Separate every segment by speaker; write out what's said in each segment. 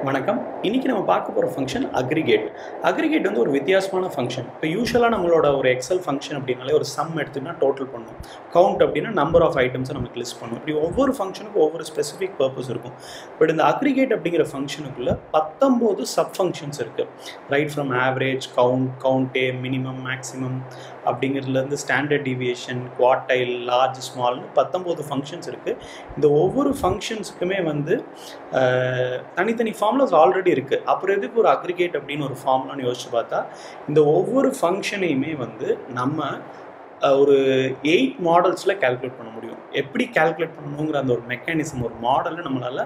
Speaker 1: வணக்கம் இன்றைக்கி நம்ம பார்க்க போகிற ஃபங்க்ஷன் அக்ரிகேட் அக்ரிகேட் வந்து ஒரு வித்தியாசமான ஃபங்க்ஷன் இப்போ யூஸ்வலாக நம்மளோட ஒரு எக்ஸல் ஃபங்க்ஷன் அப்படின்னாலே ஒரு சம் எடுத்துக்கிட்டா டோட்டல் பண்ணும் கவுண்ட் அப்படின்னா நம்பர் ஆஃப் ஐட்டம்ஸை நமக்கு லிஸ்ட் பண்ணும் இப்படி ஒவ்வொரு ஃபங்க்ஷனுக்கும் ஒவ்வொரு ஸ்பெசிஃபிக் பர்பஸ் இருக்கும் பட் இந்த அக்ரிகேட் அப்படிங்கிற ஃபங்க்ஷனுக்குள்ளே பத்தொம்போது சப் ஃபங்க்ஷன்ஸ் இருக்குது ரைட் ஃப்ரம் ஆவரேஜ் கவுண்ட் கவுண்டே மினிமம் மேக்ஸிமம் அப்படிங்கிறதுலேருந்து ஸ்டாண்டர்ட் டிவியேஷன் குவார்டைல் லார்ஜ் ஸ்மால்னு பத்தொம்போது ஃபங்க்ஷன்ஸ் இருக்குது இந்த ஒவ்வொரு ஃபங்க்ஷன்ஸுக்குமே வந்து அஹ், தனித்தனி ஃபார்முலாஸ் ஆல்ரெடி இருக்குது அப்புறம் எதுக்கு ஒரு அக்ரிகேட் அப்படின்னு ஒரு ஃபார்முலான்னு யோசிச்சு பார்த்தா இந்த ஒவ்வொரு ஃபங்க்ஷனையுமே வந்து நம்ம அஹ், ஒரு எயிட் மாடல்ஸில் கால்குலேட் பண்ண முடியும் எப்படி கால்குலேட் பண்ணணுங்கிற அந்த ஒரு மெக்கானிசம் ஒரு மாடலில் நம்மளால்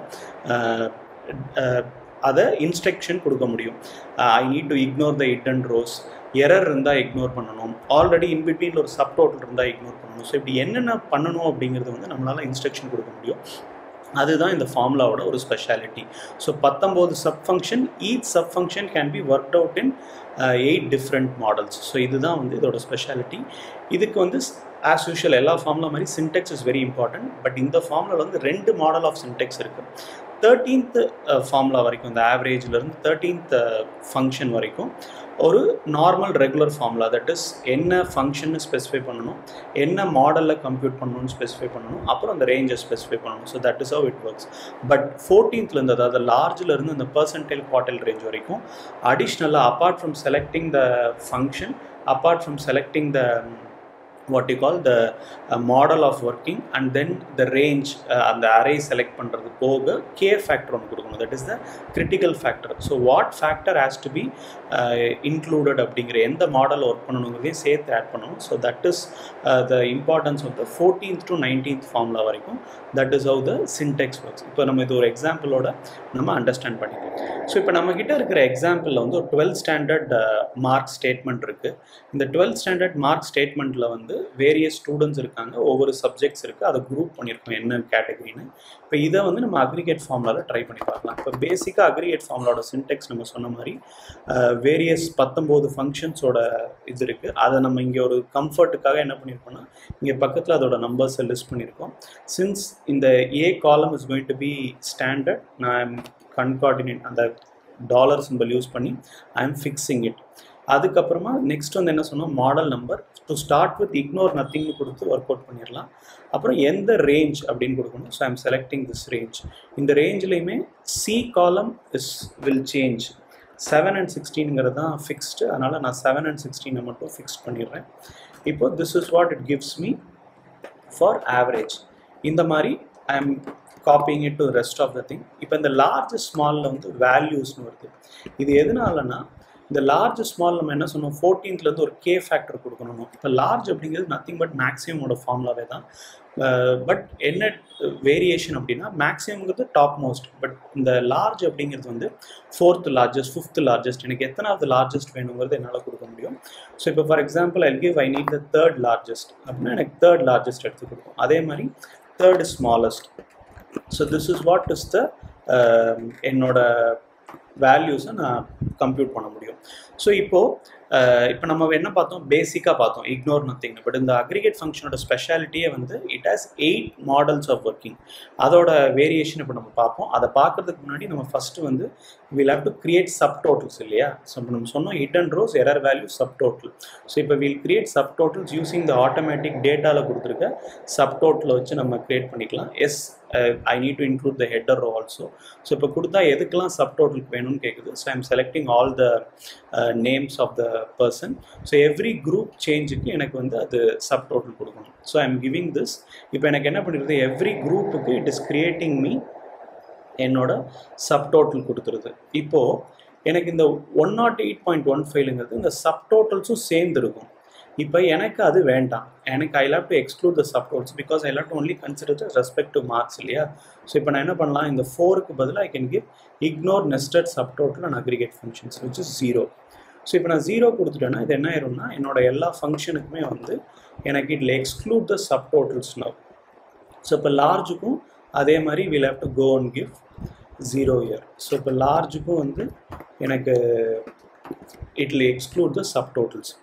Speaker 1: அதை இன்ஸ்ட்ரக்ஷன் கொடுக்க முடியும் I need to ignore the hidden rows error இருந்தால் இக்னோர் பண்ணணும் ஆல்ரெடி இன்பிட்வீனில் ஒரு சப் டோட்டல் இருந்தால் இக்னோர் பண்ணணும் ஸோ இப்படி என்னென்ன பண்ணணும் அப்படிங்கிறது வந்து நம்மளால் இன்ஸ்ட்ரக்ஷன் கொடுக்க முடியும் அதுதான் இந்த ஃபார்முலாவோட ஒரு ஸ்பெஷாலிட்டி ஸோ பத்தொம்போது sub function each sub function can be work out in eight different models so இதுதான் வந்து இதோட ஸ்பெஷாலிட்டி இதுக்கு வந்து ஆஸ் யூஷுவல் எல்லா ஃபார்முலா மாதிரி syntax is very important but இந்த ஃபார்முலாவில் வந்து ரெண்டு மாடல் ஆஃப் சின்டெக்ஸ் இருக்குது தேர்ட்டீன்த் ஃபார்முலா வரைக்கும் இந்த ஆவரேஜ்லேருந்து தேர்ட்டீன்த் ஃபங்க்ஷன் வரைக்கும் ஒரு normal regular formula that is என்ன ஃபங்க்ஷன்னு ஸ்பெசிஃபை பண்ணணும் என்ன மாடலில் கம்ப்யூட் பண்ணணும்னு ஸ்பெசிஃபை பண்ணணும் அப்புறம் அந்த ரேஞ்சை ஸ்பெசிஃபை பண்ணணும் so that is how it works but ஃபோர்டீன்த்லேருந்து அதாவது லார்ஜ்லேருந்து இந்த பர்சன்டைல் குவார்டல் ரேஞ்ச் வரைக்கும் அடிஷ்னலாக apart from selecting the function apart from selecting the what you call the uh, model of working and then the range uh, அந்த array select பண்ணுறது போக K factor ஒன்று கொடுக்கணும் that is the critical factor so what factor has to be included அப்படிங்கிற எந்த model work பண்ணணுங்கிறதையும் சேர்த்து add பண்ணணும் so that is the importance of the fourteenth to nineteenth formula வரைக்கும் that is how the syntax works இப்போ நம்ம இது ஒரு எக்ஸாம்பிளோட நம்ம அண்டர்ஸ்டாண்ட் பண்ணிக்கலாம் ஸோ இப்போ நம்மக்கிட்ட இருக்கிற எக்ஸாம்பிளில் வந்து ஒரு டுவெல்த் ஸ்டாண்டர்ட் மார்க் ஸ்டேட்மெண்ட் இருக்குது இந்த டுவெல்த் ஸ்டாண்டர்ட் மார்க் ஸ்டேட்மெண்ட்டில் வந்து வேரியஸ் ஸ்டூடெண்ட்ஸ் இருக்காங்க ஒவ்வொரு சப்ஜெக்ட்ஸ் இருக்குது அதை குரூப் பண்ணியிருக்கோம் என்ன கேட்டகரின்னு இப்போ இதை வந்து நம்ம அக்ரிகேட் ஃபார்முலாவில் ட்ரை பண்ணி பார்க்கலாம் இப்போ பேசிக்காக அக்ரிகேட் ஃபார்முலாவோட சின்டெக்ஸ் நம்ம சொன்ன மாதிரி வேரியஸ் பத்தொம்போது ஃபங்க்ஷன்ஸோட இது இருக்குது அதை நம்ம இங்கே ஒரு கம்ஃபர்ட்டுக்காக என்ன பண்ணியிருக்கோம்னா இங்கே பக்கத்தில் அதோட நம்பர்ஸை லிஸ்ட் பண்ணியிருக்கோம் சின்ஸ் இந்த A column is going to be standard நான் கன்கார்டினேட் அந்த டாலர் சிம்பிள் யூஸ் பண்ணி ஐ எம் ஃபிக்ஸிங் இட் அதுக்கப்புறமா நெக்ஸ்ட் வந்து என்ன சொன்னோம் model number to start with ignore நத்திங்னு கொடுத்து ஒர்க் அவுட் பண்ணிடலாம் அப்புறம் எந்த ரேஞ்ச் அப்படின்னு கொடுக்கணும் so I'm selecting this range இந்த ரேஞ்ச்லேயுமே C column is will change seven and சிக்ஸ்டீனுங்கிறது தான் ஃபிக்ஸ்டு அதனால் நான் செவன் அண்ட் சிக்ஸ்டீனை மட்டும் ஃபிக்ஸ் பண்ணிடுறேன் இப்போ this is what it gives me for average இந்த மாதிரி I am copying it to rest of the thing இப்போ இந்த லார்ஜ் ஸ்மாலில் வந்து வேல்யூஸ்னு வருது இது எதனாலனா இந்த லார்ஜ் ஸ்மால் நம்ம என்ன சொன்னோம் ஃபோர்டீன்த்லேருந்து ஒரு கே ஃபேக்டர் கொடுக்கணும் இப்போ லார்ஜ் அப்படிங்கிறது நத்திங் பட் மேக்ஸிமமோட ஃபார்முலாவே தான் பட் என்ன வேரியேஷன் அப்படின்னா மேக்ஸிமம்ங்கிறது டாப் மோஸ்ட் பட் இந்த லார்ஜ் அப்படிங்கிறது வந்து ஃபோர்த் லார்ஜஸ்ட் ஃபிஃப்த் லார்ஜஸ்ட் எனக்கு எத்தனாவது லார்ஜஸ்ட் வேணுங்கிறது என்னால் கொடுக்க முடியும் ஸோ இப்போ for example I give I need the third largest அப்படின்னா எனக்கு தேர்ட் லார்ஜஸ்ட் எடுத்து கொடுக்கும் அதே மாதிரி third smallest so this is what is the என்னோட வேல்யூஸை நான் கம்ப்யூட் பண்ண முடியும் ஸோ இப்போது இப்போ நம்ம என்ன பார்த்தோம் பேசிக்காக பார்த்தோம் இக்னோர் நத்திங் பட் இந்த அக்ரிகேட் ஃபங்க்ஷனோட ஸ்பெஷாலிட்டியே வந்து it has eight models of working அதோட வேரியேஷன் இப்போ நம்ம பார்ப்போம் அதை பார்க்கறதுக்கு முன்னாடி நம்ம ஃபஸ்ட்டு வந்து will how to create subtotals இல்லையா ஸோ இப்போ நம்ம சொன்னோம் hidden rows error value subtotal so இப்போ will create subtotals using the automatic டேட்டாவில் கொடுத்துருக்க சப் டோட்டலை வச்சு நம்ம கிரியேட் பண்ணிக்கலாம் yes I need to include the header row also so இப்போ கொடுத்தா எதுக்கெல்லாம் சப் டோட்டலுக்கு வேணும்னு கேட்குது so I'm selecting all the names of the person so every group சேஞ்சுக்கு எனக்கு வந்து அது சப் டோட்டல் கொடுக்கணும் so I am giving this இப்போ எனக்கு என்ன பண்ணிடுது எவ்ரி குரூப்புக்கு இட் இஸ் கிரியேட்டிங் மீ என்னோட சப் டோட்டல் கொடுத்துருது இப்போது எனக்கு இந்த one nought eight point one ஃபைவ்லுங்கிறது இந்த சப் டோட்டல்ஸும் சேர்ந்து இருக்கும் இப்போ எனக்கு அது வேண்டாம் எனக்கு I love to exclude the subtotals because I love to only consider the respect to marks இல்லையா ஸோ இப்போ நான் என்ன பண்ணலாம் இந்த ஃபோருக்கு பதிலாக I can give ignore nested subtotal and aggregate functions which is zero so இப்போ நான் ஜீரோ கொடுத்துட்டேன்னா இது என்ன ஆயிரும்னா என்னோட எல்லா ஃபங்க்ஷனுக்குமே வந்து எனக்கு இதில் exclude the subtotals now so இப்போ லார்ஜுக்கும் அதே மாதிரி will have to go and give zero here so இப்போ லார்ஜுக்கும் வந்து எனக்கு இட்ல எக்ஸ்க்ளூட் த சப் டோட்டல்ஸ்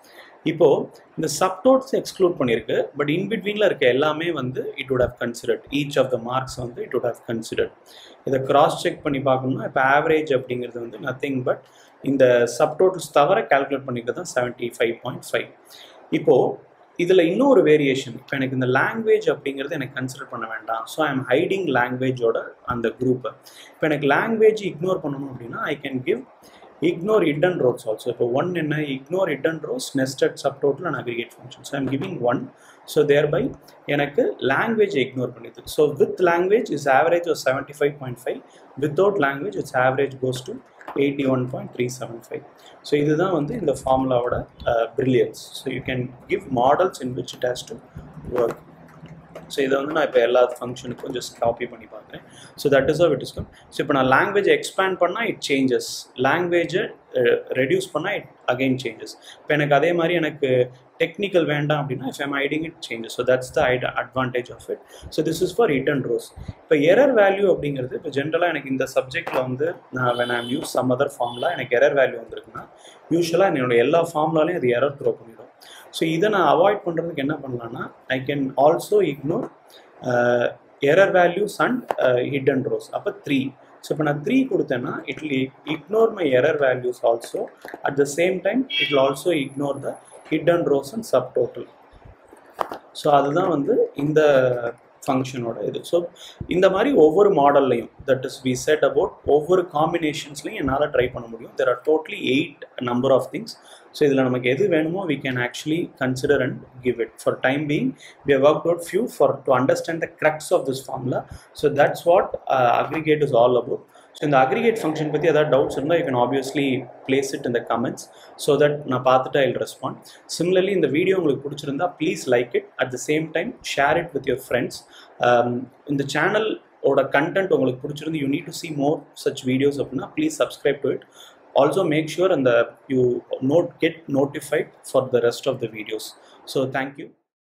Speaker 1: இப்போது இந்த சப்டோட்ஸ் எக்ஸ்க்ளூட் பண்ணியிருக்கு பட் இன்பிட்வீனில் இருக்க எல்லாமே வந்து it would have considered each of the marks வந்து இட் would have considered இதை கிராஸ் செக் பண்ணி பார்க்கணும்னா இப்போ ஆவரேஜ் அப்படிங்கிறது வந்து நத்திங் பட் இந்த சப்டோட்டல்ஸ் தவிர கால்குலேட் பண்ணிக்கிறது தான் செவன்ட்டி ஃபைவ் பாயிண்ட் ஃபைவ் இப்போது இதில் இன்னொரு வேரியேஷன் இப்போ எனக்கு இந்த லாங்குவேஜ் அப்படிங்கிறது எனக்கு கன்சிடர் பண்ண வேண்டாம் ஸோ ஐ எம் ஹைடிங் லாங்குவேஜோட அந்த குரூப்பை இப்போ எனக்கு லாங்குவேஜ் இக்னோர் பண்ணணும் அப்படின்னா I can give ignore hidden rows also இப்போ ஒன் என்ன ignore hidden rows nested subtotal and aggregate function so I'm giving one so thereby எனக்கு லாங்குவேஜ் இக்னோர் பண்ணிது so with language is average ஒரு seventy five point five without language it's average goes to eighty one point three seven five so இதுதான் வந்து இந்த ஃபார்முலாவோட brilliance so you can give models in which it has to work so இதை வந்து நான் இப்போ எல்லா ஃபங்க்ஷனுக்கும் ஜஸ்ட் காப்பி பண்ணி பார்க்குறேன் so that is it is come so இப்போ நான் லாங்குவேஜை எக்ஸ்பேண்ட் பண்ணால் இட் சேஞ்சஸ் லாங்குவேஜை ரெடியூஸ் பண்ணால் இட் அகைன் சேஞ்சஸ் இப்போ எனக்கு அதே மாதிரி எனக்கு டெக்னிக்கல் வேண்டாம் அப்படின்னா if I'm hiding it changes so that's the hidden advantage of it so this is for hidden rows இப்போ எரர் வேல்யூ அப்படிங்கிறது இப்போ ஜென்ரலாக எனக்கு இந்த சப்ஜெக்ட்டில் வந்து நான் when I'm use some other formula எனக்கு எரர் வேல்யூ வந்திருக்குன்னா யூஸ்வலாக என்னோட எல்லா ஃபார்முலாலையும் அது எரர் த்ரோ பண்ணிடும் ஸோ இதை நான் அவாய்ட் பண்ணுறதுக்கு என்ன பண்ணலான்னா I can also ignore error values and hidden rows அப்போ த்ரீ ஸோ இப்போ நான் த்ரீ கொடுத்தேன்னா it will ignore my error values also at the same time it will also ignore the hidden rows and subtotal so அதுதான் வந்து இந்த ஃபங்க்ஷனோட இது ஸோ இந்த மாதிரி ஒவ்வொரு மாடல்லையும் that is we set about ஒவ்வொரு காம்பினேஷன்ஸ்லையும் என்னால் ட்ரை பண்ண முடியும் there are totally eight number of things so இதில் நமக்கு எது வேணுமோ we can actually consider and give it for time being we have work out few for to understand the crux of this formula so that's what aggregate is all about so இந்த aggregate function பற்றி ஏதாவது doubts இருந்தால் you can obviously place it இந்த comments so that நான் பார்த்துட்டு I respond similarly இந்த video உங்களுக்கு பிடிச்சிருந்தா please like it at the same time share it with your friends இந்த சேனல் ஓட கண்டென்ட் உங்களுக்கு பிடிச்சிருந்து you need to see more such videos அப்படின்னா please subscribe to it also make sure அந்த you not get notified for the rest of the videos so thank you